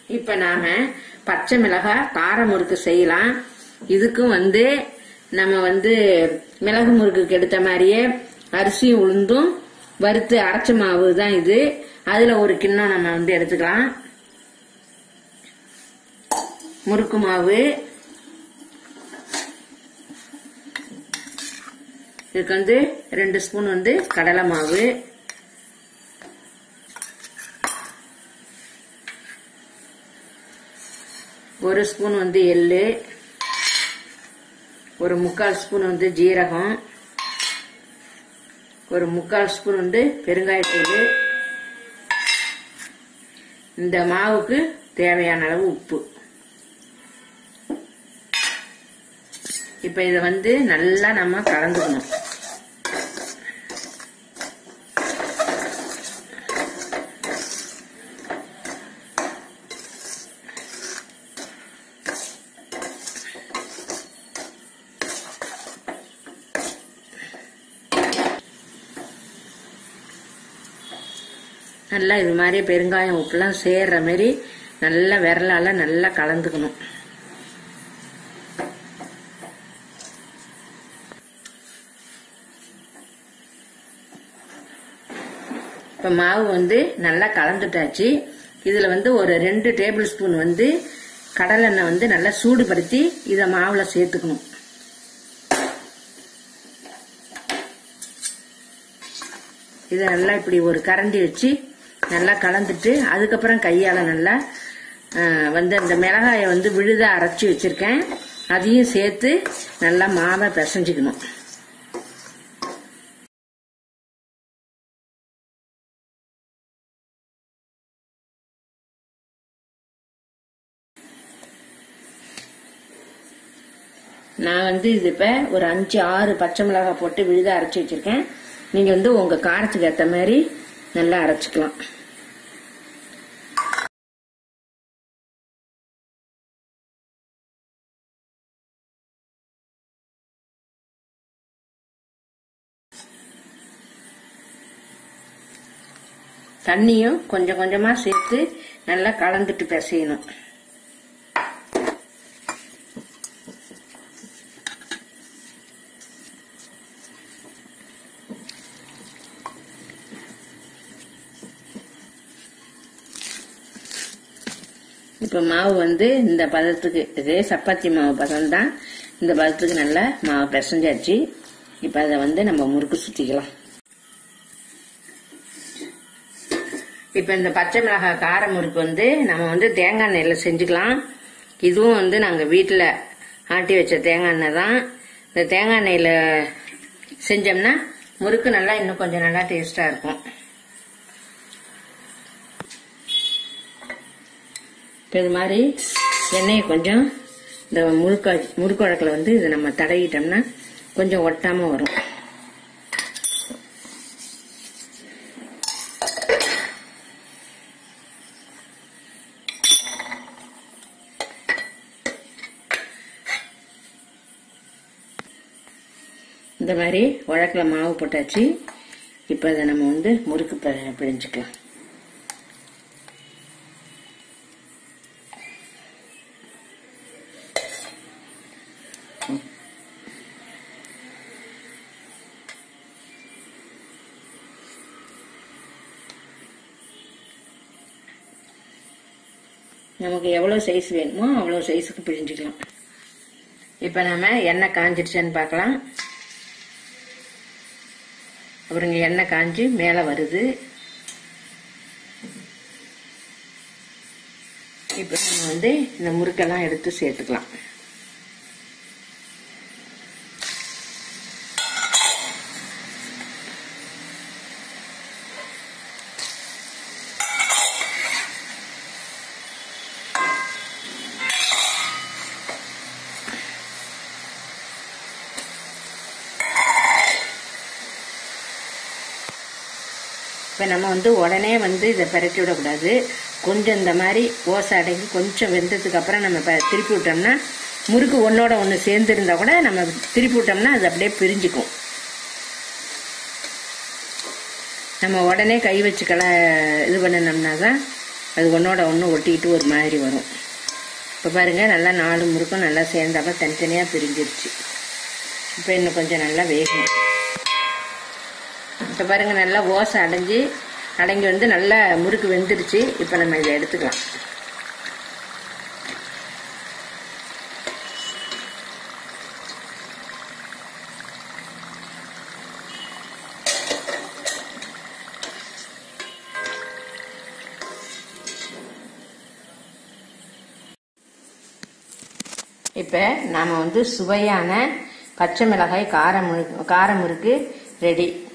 இப்ப நாம பச்சை மிளகாய் கார முறுக்கு செய்யலாம் இதுக்கும் வந்து நம்ம வந்து மிளகு முறுக்குக்கு எடுத்த மாதிரியே அரிசியும் உளுந்தும் வறுத்து அரைச்ச மாவு தான் இது அதுல ஒரு கிண்ணம் நம்ம வந்து எடுத்துக்கலாம் முறுக்கு மாவு இதுக்கு வந்து ரெண்டு ஸ்பூன் வந்து கடலை மாவு ஒரு ஸ்பூன் வந்து எள்ளு ஒரு முக்கால் ஸ்பூன் வந்து ஜீரகம் ஒரு முக்கால் ஸ்பூன் வந்து பெருங்காயத்தூள் இந்த மாவுக்கு தேவையான அளவு உப்பு இப்ப இத வந்து நல்லா நம்ம கலந்துக்கணும் நல்லா இது மாதிரி பெருங்காயம் உப்புலாம் சேர்ற மாதிரி நல்லா விரலால நல்லா கலந்துக்கணும் இப்ப மாவு வந்து நல்லா கலந்துட்டாச்சு இதுல வந்து ஒரு ரெண்டு டேபிள் ஸ்பூன் வந்து கடலெண்ணெய் வந்து நல்லா சூடுபடுத்தி இத மாவுல சேர்த்துக்கணும் இதை நல்லா இப்படி ஒரு கரண்டி வச்சு நல்லா கலந்துட்டு அதுக்கப்புறம் கையால நல்லா ஆஹ், வந்து அந்த மிளகாயை வந்து விழுத அரைச்சி வச்சிருக்கேன் அதையும் சேர்த்து நல்லா மாவை பிசைஞ்சுக்கணும் நான் வந்து இது இப்ப ஒரு அஞ்சு ஆறு பச்சை மிளகாய் போட்டு விழுத அரைச்சி வச்சிருக்கேன் நீங்க வந்து உங்க காரத்துக்கு ஏத்த மாதிரி நல்லா அரைச்சிக்கலாம் தண்ணியும் கொஞ்சம் கொஞ்சமா சேர்த்து நல்லா கலந்துட்டு பிசையணும் இப்ப மாவு வந்து இந்த பதத்துக்கு இது சப்பாத்தி மாவு பதம் தான் இந்த பதத்துக்கு நல்லா மாவு பிசைஞ்சாச்சு இப்ப அதை வந்து நம்ம முறுக்கு சுத்திக்கலாம் இப்ப இந்த பச்சை மிளகாய் கார முறுக்கு வந்து நம்ம வந்து தேங்காய் எண்ணெயில செஞ்சுக்கலாம் இதுவும் வந்து நாங்க வீட்டுல ஆட்டி வச்ச தேங்காய் எண்ணெய் தான் இந்த தேங்காய் எண்ணெயில செஞ்சோம்னா முறுக்கு நல்லா இன்னும் கொஞ்சம் நல்லா டேஸ்டா இருக்கும் இப்போ இது மாதிரி எண்ணெயை கொஞ்சம் இந்த முறுக்க முறுக்கு வழக்கில் வந்து இதை நம்ம தடவிட்டோம்னா கொஞ்சம் ஒட்டாம வரும் இந்த மாதிரி உழக்கில் மாவு போட்டாச்சு இப்போ அதை நம்ம வந்து முறுக்கு ப- பிழிஞ்சுக்கலாம் நமக்கு எவ்வளோ சைஸ் வேணுமோ அவ்வளோ சைஸுக்கு பிழிஞ்சுக்கலாம் இப்போ நம்ம எண்ணெய் காஞ்சிடுச்சான்னு பார்க்கலாம் அப்புறம் இங்கே எண்ணெய் காஞ்சி மேலே வருது இப்போ நம்ம வந்து இந்த முறுக்கெல்லாம் எடுத்து சேர்த்துக்கலாம் இப்போ நம்ம வந்து உடனே வந்து இதை பிரட்டி விடக்கூடாது கொஞ்சம் இந்த மாதிரி ஓசை அடங்கி கொஞ்சம் வெந்ததுக்கு அப்புறம் நம்ம ப- திருப்பி விட்டோம்னா முறுக்கு ஒன்னோட ஒன்று சேர்ந்துருந்தா கூட நம்ம திருப்பி விட்டோம்னா அது அப்படியே பிரிஞ்சுக்கும் நம்ம உடனே கை வச்சு கல இது பண்ணினோம்னா தான் அது ஒன்றோட ஒன்று ஒட்டிக்கிட்டு ஒரு மாதிரி வரும் இப்போ பாருங்கள் நல்லா நாலு முறுக்கும் நல்லா சேர்ந்தாப்ப தனித்தனியாக பிரிஞ்சிருச்சு இப்போ இன்னும் கொஞ்சம் நல்லா வேகும் இப்போ பாருங்கள் நல்லா ஓசை அடைஞ்சு அடங்கி வந்து நல்லா முறுக்கு வெந்துருச்சு இப்போ நம்ம இதை எடுத்துக்கலாம் இப்போ நாம் வந்து சுவையான பச்சை மிளகாய் காரம் முறு- காரம் முறுக்கு ரெடி